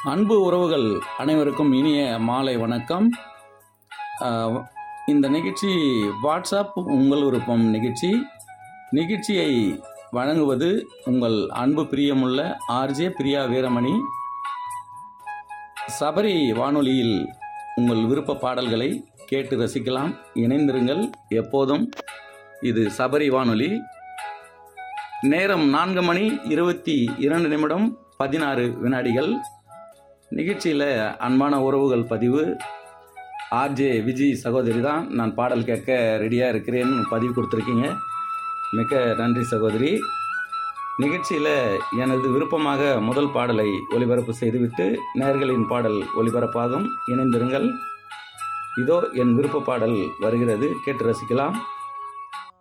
அன்பு உறவுகள் அனைவருக்கும் இனிய மாலை வணக்கம் அஹ், இந்த நிகழ்ச்சி வாட்ஸ்அப் உங்கள் விருப்பம் நிகழ்ச்சி நிகழ்ச்சியை வழங்குவது உங்கள் அன்பு பிரியமுள்ள ஆர்ஜே பிரியா வீரமணி சபரி வானொலியில் உங்கள் விருப்ப பாடல்களை கேட்டு ரசிக்கலாம் இணைந்திருங்கள் எப்போதும் இது சபரி வானொலி நேரம் நான்கு மணி இருபத்தி இரண்டு நிமிடம் பதினாறு வினாடிகள் நிகழ்ச்சியில் அன்பான உறவுகள் பதிவு ஆர்ஜே விஜய் சகோதரி தான் நான் பாடல் கேட்க ரெடியாக இருக்கிறேன்னு பதிவு கொடுத்துருக்கீங்க மிக்க நன்றி சகோதரி நிகழ்ச்சியில் எனது விருப்பமாக முதல் பாடலை ஒளிபரப்பு செய்துவிட்டு நேர்களின் பாடல் ஒளிபரப்பாகும் இணைந்திருங்கள் இதோ என் விருப்ப பாடல் வருகிறது கேட்டு ரசிக்கலாம்